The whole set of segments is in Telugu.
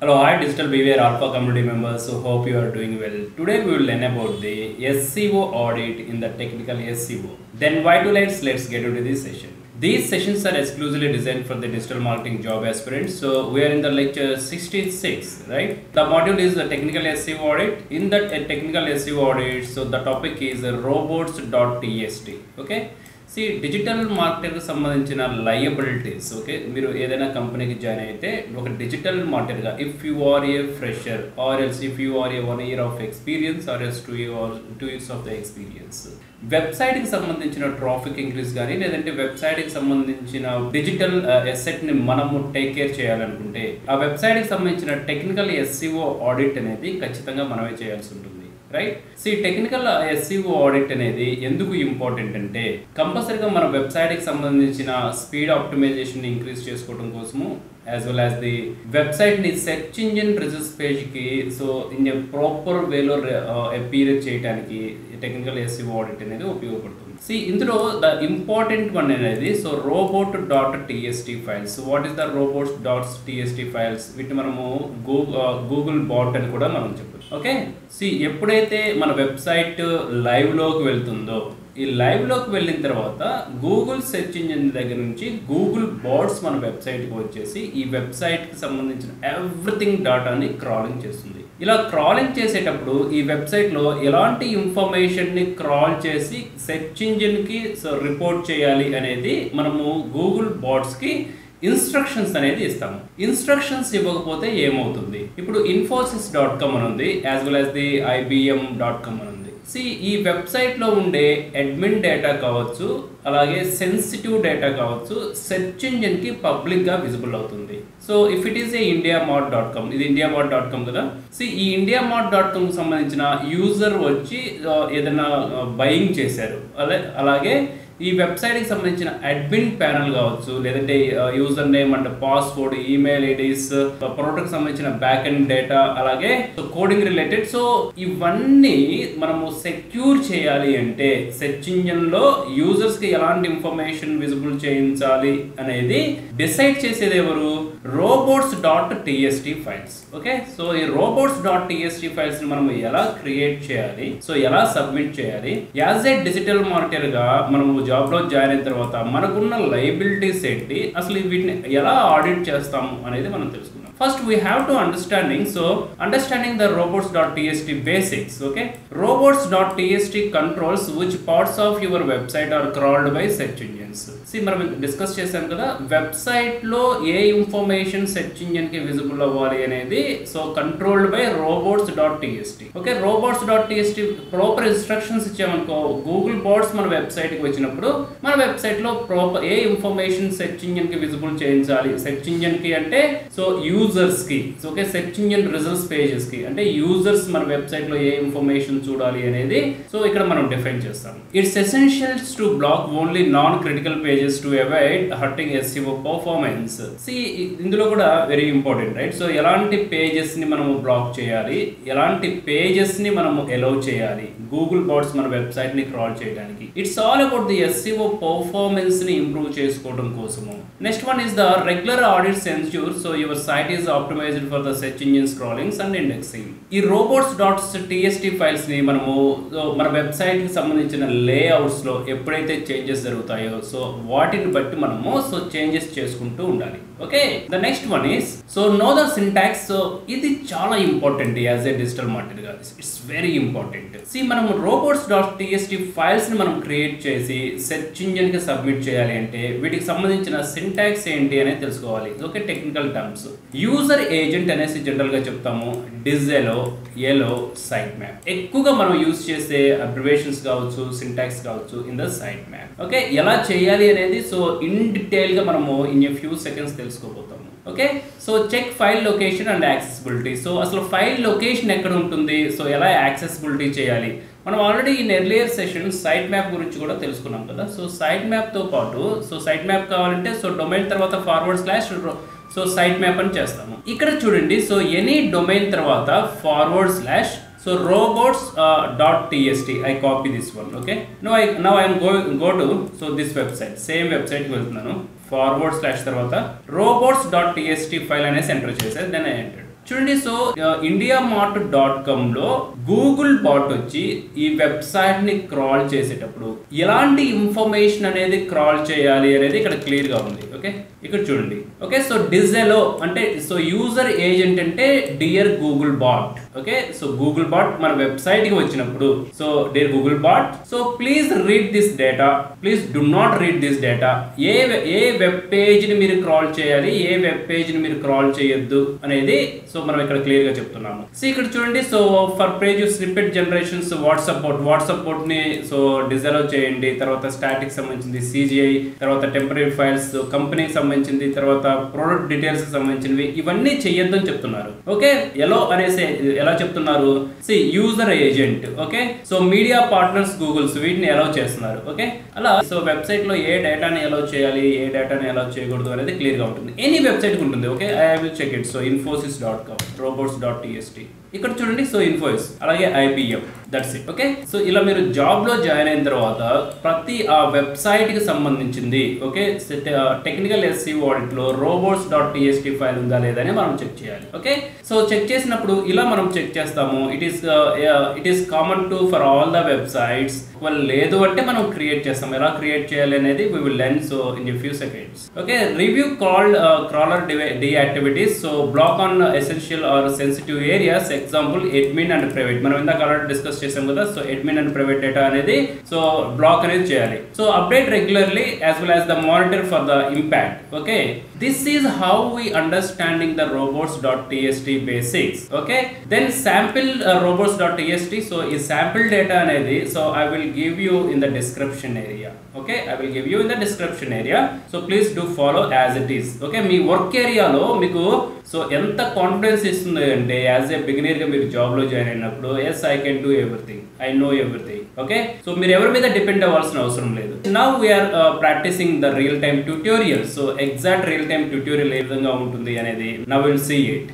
Hello, hi Digital Behavior Alpha community members. So hope you are doing well. Today we will learn about the SEO audit in the technical SEO. Then why do let's let's get into this session. These sessions are exclusively designed for the digital marketing job aspirants. So we are in the lecture 66, right? The module is the technical SEO audit. In that uh, technical SEO audit, so the topic is uh, robots.txt. Okay. See digital మార్కెట్కి సంబంధించిన లయబిలిటీస్ ఓకే మీరు ఏదైనా కంపెనీకి జాయిన్ అయితే ఒక డిజిటల్ మార్కెట్గా if you are a fresher or else if you are a one year of experience or else two year two years of the experience వెబ్సైట్కి సంబంధించిన ట్రాఫిక్ ఇంక్రీస్ కానీ లేదంటే వెబ్సైట్కి సంబంధించిన డిజిటల్ ఎసెట్ని మనము టేక్ కేర్ చేయాలనుకుంటే ఆ వెబ్సైట్కి సంబంధించిన టెక్నికల్ ఎస్సీఓ ఆడిట్ అనేది ఖచ్చితంగా మనమే చేయాల్సి ఉంటుంది right see technical SEO audit అనేది ఎందుకు ఇంపార్టెంట్ అంటే కంపల్సరీగా మన వెబ్సైట్కి సంబంధించిన స్పీడ్ ఆప్టిమైజేషన్ ఇంక్రీజ్ చేసుకోవడం కోసము యాజ్ వెల్ యాజ్ ది వెబ్సైట్ని సెర్చ్ ఇంజిన్ రిజల్ట్స్ పేజ్కి సో ఇన్ ఏ ప్రాపర్ వేలో అపీర్ చేయడానికి టెక్నికల్ ఎస్సీఓ ఆడిట్ అనేది ఉపయోగపడుతుంది సి ఇందులో ద ఇంపార్టెంట్ వన్ అనేది so robot dot TST files what is the robots dot TST files వీటిని మనము గూగుల్ గూగుల్ బాట్ అని కూడా మనం చెప్పచ్చు ఓకే సి ఎప్పుడైతే మన వెబ్సైట్ లైవ్లోకి వెళ్తుందో ఈ లైవ్లోకి వెళ్ళిన తర్వాత గూగుల్ సెర్చ్ ఇంజిన్ దగ్గర నుంచి గూగుల్ బాట్స్ మన వెబ్సైట్కి వచ్చేసి ఈ వెబ్సైట్కి సంబంధించిన ఎవ్రీథింగ్ డాటాని క్రాలింగ్ చేస్తుంది ఇలా క్రాలింగ్ చేసేటప్పుడు ఈ వెబ్సైట్లో ఎలాంటి ఇన్ఫర్మేషన్ని క్రాల్ చేసి సెర్చ్ ఇంజిన్కి రిపోర్ట్ చేయాలి అనేది మనము గూగుల్ బాట్స్కి ఇన్స్ట్రక్షన్స్ అనేది ఇస్తాము ఇన్స్ట్రక్షన్స్ ఇవ్వకపోతే ఏమవుతుంది ఇప్పుడు ఇన్ఫోసిస్ డాట్ కామ్ అని ఉంది as well as the IBM dot com అని ఉంది సి ఈ వెబ్సైట్లో ఉండే అడ్మిన్ డేటా కావచ్చు అలాగే సెన్సిటివ్ డేటా కావచ్చు సెర్చ్ ఇంజిన్కి పబ్లిక్గా విజిబుల్ అవుతుంది so if it is a India mart dot com ఇది ఇండియా మార్ట్ డాట్ కామ్ కదా సి ఈ ఇండియా మార్ట్ డాట్ కామ్కి సంబంధించిన యూజర్ వచ్చి ఏదైనా బయింగ్ చేశారు అలా అలాగే ఈ వెబ్సైట్కి సంబంధించిన అడ్మిన్ ప్యానల్ కావచ్చు లేదంటే యూజర్ నేమ్ అంటే పాస్వర్డ్ ఈమెయిల్ ఐడీస్ ప్రోడక్ట్ సంబంధించిన బ్యాక్ ఎండ్ డేటా అలాగే కోడింగ్ రిలేటెడ్ సో ఇవన్నీ మనము సెక్యూర్ చేయాలి అంటే సెర్చ్ ఇంజిన్ లో యూజర్స్ కి ఎలాంటి ఇన్ఫర్మేషన్ విజిబుల్ చేయించాలి అనేది డిసైడ్ చేసేది ఎవరు robots dot TST files okay so ఈ రోబోట్స్ డాట్ టిఎస్టి ఫైల్స్ ని మనం ఎలా క్రియేట్ చేయాలి సో ఎలా సబ్మిట్ చేయాలి యాజ్ ఏ డిజిటల్ మార్కెటర్ గా మనము జాబ్ లో జాయిన్ అయిన తర్వాత మనకున్న లైబిలిటీస్ ఏంటి అసలు వీటిని ఎలా ఆడిట్ చేస్తాము అనేది మనం తెలుసుకుందాం first we have to understanding so understanding the robots dot టిఎస్టీ basics okay robots dot txt controls which parts of your website are crawled by search engines see మనం డిస్కస్ చేశాం కదా వెబ్సైట్ లో ఏ ఇన్ఫర్మేషన్ సెర్చ్ ఇంజిన్ కి విజిబుల్ అవ్వాలి అనేది so controlled by robots dot txt okay robots dot txt proper instructions ఇచ్చామనుకో గూగుల్ బాట్స్ మన వెబ్సైట్ కి వచ్చినప్పుడు మన వెబ్సైట్ లో ప్రాపర్ ఏ ఇన్ఫర్మేషన్ సెర్చ్ ఇంజిన్ కి విజిబుల్ చేయించాలి సెర్చ్ ఇంజిన్ కి అంటే సో యూజర్స్ కి okay search engine results pages కి అంటే యూజర్స్ మన వెబ్సైట్ లో ఏ ఇన్ఫర్మేషన్ చూడాలి అనేది సో ఇక్కడ మనం డిఫైన్ చేస్తాం it's essentials to block only non critical pages to avoid hurting SEO performance see ఇందులో కూడా వెరీ ఇంపార్టెంట్ రైట్ సో ఎలాంటి పేజెస్ ని మనము బ్లాక్ చేయాలి ఎలాంటి పేజెస్ ని మనము ఎలౌ చేయాలి గూగుల్ బాట్స్ మన వెబ్సైట్ ని క్రాల్ చేయడానికి it's all about the SEO performance ని ఇంప్రూవ్ చేసుకోవడం కోసము next one is the regular audit ensure so your site is optimized for the search engine scrollings and indexing ఈ రోబోట్స్ డాట్స్ టీఎస్టీ ఫైల్స్ ని మనము మన వెబ్సైట్ కి సంబంధించిన లేఅవుట్స్ లో ఎప్పుడైతే చేంజెస్ జరుగుతాయో సో వాటిని బట్టి మనము సో చేంజెస్ చేసుకుంటూ ఉండాలి okay the next one is so know the syntax so ఇది చాలా important as a digital market గా ఇట్స్ వెరీ ఇంపార్టెంట్ సి మనం రోబోట్స్ డాట్ టీఎస్టీ ఫైల్స్ ని మనం క్రియేట్ చేసి సెర్చ్ ఇంజిన్ కి సబ్మిట్ చేయాలి అంటే వీటికి సంబంధించిన సింటాక్స్ ఏంటి అనేది తెలుసుకోవాలి okay technical terms user agent అనేసి జనరల్ గా చెప్తాము డిజెలో ఎలో సైట్ మ్యాప్ ఎక్కువగా మనం యూజ్ చేసే అబ్రివేషన్స్ కావచ్చు సింటాక్స్ కావచ్చు in the site map okay ఎలా చేయాలి అనేది సో ఇన్ డీటెయిల్ గా మనము ఇన్ ఏ ఫ్యూ సెకండ్స్ తెలుసుకోబోతాము okay so check file location and accessibility so అసలు ఫైల్ లొకేషన్ ఎక్కడ ఉంటుంది సో ఎలా యాక్సెసిబిలిటీ చేయాలి మనం already in earlier session site map గురించి కూడా తెలుసుకున్నాం కదా సో సైట్ మ్యాప్తో పాటు సో సైట్ మ్యాప్ కావాలంటే సో డొమైన్ తర్వాత forward slash so site map అని చేస్తాము ఇక్కడ చూడండి సో ఎనీ డొమైన్ తర్వాత forward slash so robots dot TXT I copy this one okay no I now I'm go go to so this website same వెబ్సైట్కి వెళ్తున్నాను ఫార్వర్డ్ స్లాష్ తర్వాత రోబోట్స్ డాట్ టీఎస్టీ ఫైల్ అనేసి ఎంటర్ చేసేది దెన్ ఐ ఎంటర్ చూడండి so India mart dot com లో గూగుల్ బాట్ వచ్చి ఈ వెబ్సైట్ ని క్రాల్ చేసేటప్పుడు ఎలాంటి ఇన్ఫర్మేషన్ అనేది క్రాల్ చేయాలి అనేది ఇక్కడ క్లియర్ గా ఉంది ఓకే ఇక్కడ చూడండి ఓకే సో డిజెలో అంటే సో యూజర్ ఏజెంట్ అంటే dear Google bot okay so Google bot మన వెబ్సైట్ కి వచ్చినప్పుడు so dear Google bot so please read this data please do not read this data a a web page ని మీరు క్రాల్ చేయాలి ఏ వెబ్ పేజ్ ని మీరు క్రాల్ చేయొద్దు అనేది సో మనం ఇక్కడ క్లియర్ గా చెప్తున్నాము సో ఇక్కడ చూడండి so for page snippet generations WhatsApp bot WhatsApp bot ని సో డిజైన్ చేయండి తర్వాత స్టాటిక్ సంబంధించింది సిజిఐ తర్వాత టెంపరీ ఫైల్స్ కంపెనీకి సంబంధించింది తర్వాత ప్రోడక్ట్ డీటెయిల్స్ కి సంబంధించినవి ఇవన్నీ చెయ్యొద్దు అని చెప్తున్నారు ఓకే ఎలా అనేసి ఎలా చెప్తున్నారు see user agent okay so media partners Googles వీటిని ఎలా చేస్తున్నారు ఓకే అలా సో వెబ్సైట్ లో ఏ డేటాని ఎలా చేయాలి ఏ డేటాని ఎలా చేయకూడదు అనేది క్లియర్ గా ఉంటుంది ఎనీ వెబ్సైట్ ఉంటుంది okay I will check it so Infosys dot com robots dot TXT ఇక్కడ చూడండి సో ఇన్ఫోసిస్ అలాగే IBM that's it okay so ఇలా మీరు జాబ్ లో జాయిన్ అయిన తర్వాత ప్రతి ఆ వెబ్సైట్ కి సంబంధించింది ఓకే టెక్నికల్ ఎస్సీ ఆడిట్ లో రోబోట్స్ డాట్ టిఎస్టీ ఫైల్ ఉందా లేదా అని మనం చెక్ చేయాలి ఓకే సో చెక్ చేసినప్పుడు ఇలా మనం చెక్ చేస్తాము it is it is common to for all the websites వాళ్ళు లేదు అంటే మనం క్రియేట్ చేస్తాం ఎలా క్రియేట్ చేయాలి అనేది we will learn so in few seconds okay review called crawler the activities so block on essential or sensitive areas example admin and private మనం ఇందాక ఆల్రెడీ డిస్కస్ చేసాం కదా so admin and private data అనేది సో బ్లాక్ అనేది చేయాలి so update regularly as well as the monitor for the impact okay this is how we understanding the robots dot టిఎస్టీ basics okay then sample robots dot TXT so ఈ శాంపిల్ డేటా అనేది so I will give you in the description area okay I will give you in the description area so please do follow as it is okay మీ వర్క్ ఏరియాలో మీకు సో ఎంత కాన్ఫిడెన్స్ ఇస్తుంది అంటే యాజ్ ఏ బిగినర్ గా మీరు జాబ్ లో జాయిన్ అయినప్పుడు yes I can do everything I know everything okay so మీరు ఎవరి మీద డిపెండ్ అవ్వాల్సిన అవసరం లేదు now we're practicing the real time tutorial so exact real time tutorial ఏ విధంగా ఉంటుంది అనేది now will see it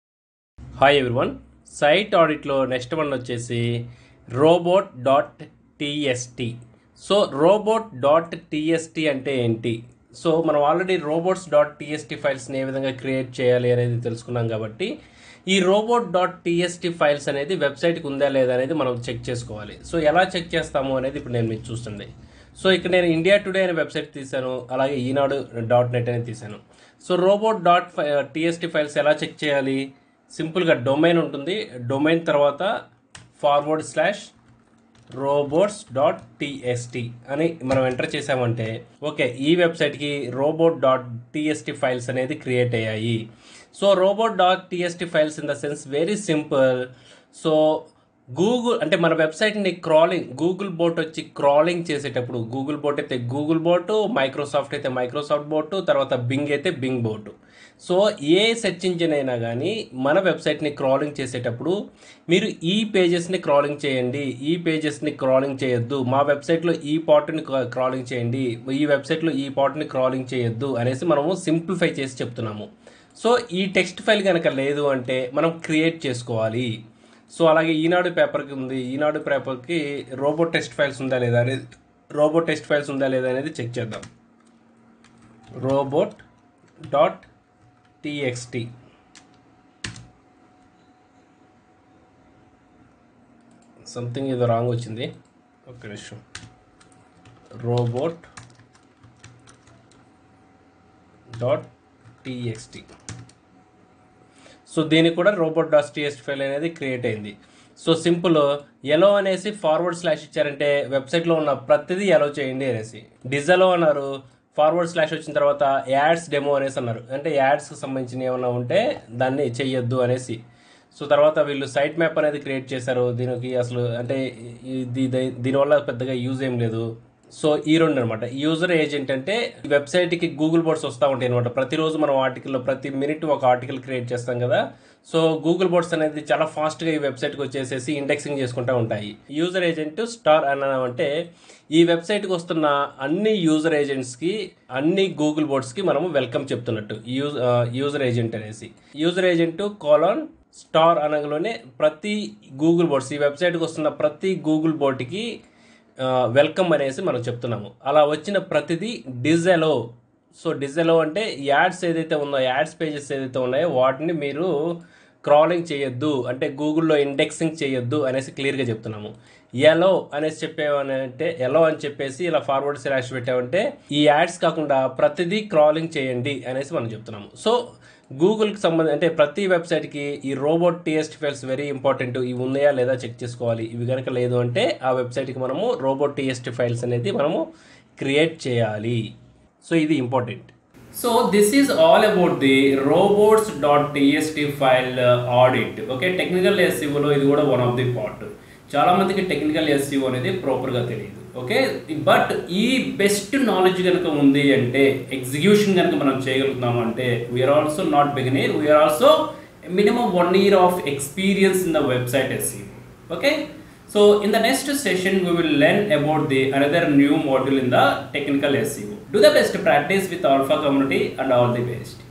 hi everyone site ఆడిట్లో నెక్స్ట్ వన్ వచ్చేసి robot dot TXT so robot dot TXT అంటే ఏంటి సో మనం ఆల్రెడీ రోబోట్స్ డాట్ టిఎస్టి ఫైల్స్ని ఏ విధంగా క్రియేట్ చేయాలి అనేది తెలుసుకున్నాం కాబట్టి ఈ రోబోట్ డాట్ టిఎస్టి ఫైల్స్ అనేది వెబ్సైట్కి ఉందా లేదా అనేది మనం చెక్ చేసుకోవాలి సో ఎలా చెక్ చేస్తాము అనేది ఇప్పుడు నేను మీకు చూస్తుంది సో ఇక్కడ నేను ఇండియా టుడే అనే వెబ్సైట్ తీశాను అలాగే ఈనాడు డాట్ నెట్ అనేది తీశాను so robot dot TST files ఎలా చెక్ చేయాలి సింపుల్గా డొమైన్ ఉంటుంది డొమైన్ తర్వాత forward slash robots dot TXT అని మనం ఎంటర్ చేసామంటే ఓకే ఈ వెబ్సైట్కి రోబోట్ డాట్ టిఎస్టి ఫైల్స్ అనేది క్రియేట్ అయ్యాయి so robot dot TST files in the sense very simple so Google అంటే మన వెబ్సైట్ని క్రాలింగ్ గూగుల్ బోట్ వచ్చి క్రాలింగ్ చేసేటప్పుడు గూగుల్ బోట్ అయితే గూగుల్ బోటు మైక్రోసాఫ్ట్ అయితే మైక్రోసాఫ్ట్ బోటు తర్వాత బింగ్ అయితే బింగ్ బోటు సో ఏ సెర్చ్ ఇంజిన్ అయినా కానీ మన వెబ్సైట్ని క్రాలింగ్ చేసేటప్పుడు మీరు ఈ పేజెస్ని క్రాలింగ్ చేయండి ఈ పేజెస్ని క్రాలింగ్ చేయొద్దు మా వెబ్సైట్లో ఈ పార్ట్ని క్రాలింగ్ చేయండి ఈ వెబ్సైట్లో ఈ పార్ట్ని క్రాలింగ్ చేయొద్దు అనేసి మనము సింప్లిఫై చేసి చెప్తున్నాము సో ఈ టెక్స్ట్ ఫైల్ కనుక లేదు అంటే మనం క్రియేట్ చేసుకోవాలి సో అలాగే ఈనాడు పేపర్కి ఉంది ఈనాడు పేపర్కి రోబోట్ టెస్ట్ ఫైల్స్ ఉందా లేదా అనేది రోబోట్ టెస్ట్ ఫైల్స్ ఉందా లేదా అనేది చెక్ చేద్దాం రోబోట్ డాట్ టీఎక్స్టీ సంథింగ్ ఏదో రాంగ్ వచ్చింది ఒక్క నిమిషం రోబోట్ డాట్ టీఎక్స్టీ సో దీనికి కూడా రోబోట్ డాట్ టీఎక్స్టీ ఫైల్ అనేది క్రియేట్ అయింది సో సింపుల్ ఎలో అనేసి ఫార్వర్డ్ స్లాష్ ఇచ్చారంటే వెబ్సైట్లో ఉన్న ప్రతిదీ ఎలో చేయండి అనేసి డిజలో అన్నారు ఫార్వర్డ్ స్లాష్ వచ్చిన తర్వాత యాడ్స్ డెమో అనేసి అన్నారు అంటే యాడ్స్కి సంబంధించిన ఏమైనా ఉంటే దాన్ని చెయ్యొద్దు అనేసి సో తర్వాత వీళ్ళు సైట్ మ్యాప్ అనేది క్రియేట్ చేశారు దీనికి అసలు అంటే ఇది దీనివల్ల పెద్దగా యూజ్ ఏం లేదు సో ఈ రెండు అనమాట యూజర్ ఏజెంట్ అంటే వెబ్సైట్కి గూగుల్ బోర్డ్స్ వస్తూ ఉంటాయి అనమాట ప్రతిరోజు మనం ఆర్టికల్లో ప్రతి మినిట్ ఒక ఆర్టికల్ క్రియేట్ చేస్తాం కదా సో గూగుల్ బోర్డ్స్ అనేది చాలా ఫాస్ట్గా ఈ వెబ్సైట్కి వచ్చేసేసి ఇండెక్సింగ్ చేసుకుంటూ ఉంటాయి యూజర్ ఏజెంట్ స్టార్ అంటే ఈ వెబ్సైట్కి వస్తున్న అన్ని యూజర్ ఏజెంట్స్కి అన్ని గూగుల్ బోర్డ్స్కి మనము వెల్కమ్ చెప్తున్నట్టు యూజ్ యూజర్ ఏజెంట్ అనేసి యూజర్ ఏజెంట్ కాలాన్ స్టార్ అనగలోనే ప్రతి గూగుల్ బోర్డ్స్ ఈ వెబ్సైట్కి వస్తున్న ప్రతి గూగుల్ బోర్డ్కి వెల్కమ్ అనేసి మనం చెప్తున్నాము అలా వచ్చిన ప్రతిదీ డిజెలో సో డిజెలో అంటే యాడ్స్ ఏదైతే ఉన్నాయో యాడ్స్ పేజెస్ ఏదైతే ఉన్నాయో వాటిని మీరు క్రాలింగ్ చేయొద్దు అంటే గూగుల్లో ఇండెక్సింగ్ చేయొద్దు అనేసి క్లియర్గా చెప్తున్నాము ఎలో అనేసి చెప్పేవనంటే ఎలో అని చెప్పేసి ఇలా ఫార్వర్డ్ స్లాష్ పెట్టామంటే ఈ యాడ్స్ కాకుండా ప్రతిదీ క్రాలింగ్ చేయండి అనేసి మనం చెప్తున్నాము సో గూగుల్కి సంబంధం అంటే ప్రతి వెబ్సైట్కి ఈ robot TXT files very important ఇవి ఉన్నాయా లేదా చెక్ చేసుకోవాలి ఇవి కనుక లేదు అంటే ఆ వెబ్సైట్కి మనము రోబోట్ టీఎస్టీ ఫైల్స్ అనేది మనము క్రియేట్ చేయాలి సో ఇది important So this is all about the robots.txt file uh, audit. Okay, technical ఎస్సీఓలో ఇది కూడా వన్ ఆఫ్ ది పార్ట్ చాలా మందికి టెక్నికల్ ఎస్సీఓ అనేది ప్రాపర్గా తెలియదు ఓకే బట్ ఈ బెస్ట్ నాలెడ్జ్ కనుక ఉంది అంటే ఎగ్జిక్యూషన్ కనుక మనం చేయగలుగుతున్నాం అంటే we're also not beginner we're also minimum one year of experience in the website SEO okay So in the next session, we will learn about the another new module in the technical SEO. Do the best practice with Alpha community and all the best.